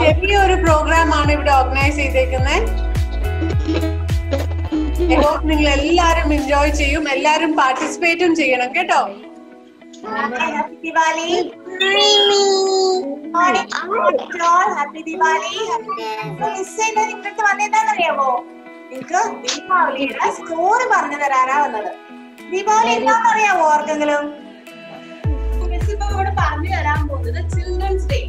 ചെറിയൊരു പ്രോഗ്രാം ആണ് ഇവിടെ ഓർഗനൈസ് ചെയ്തേക്കുന്നത് നിങ്ങൾ എല്ലാരും എൻജോയ് ചെയ്യും എല്ലാരും പാർട്ടിസിപ്പേറ്റും ചെയ്യണം കേട്ടോ happy Diwali happy Diwali miss എന്നെ നിങ്ങൾക്ക് വന്നെന്താണെന്നറിയാമോ നിങ്ങൾക്ക് ദീപാവലിയുടെ സ്റ്റോറി പറഞ്ഞു തരാനാ വന്നത് ദീപാവലി എന്താണെന്നറിയാമോ ആർക്കെങ്കിലും മിസ് ഇപ്പൊ ഇവിടെ പറഞ്ഞു തരാൻ പോകുന്നത് ചിൽഡ്രൻസ് ഡേ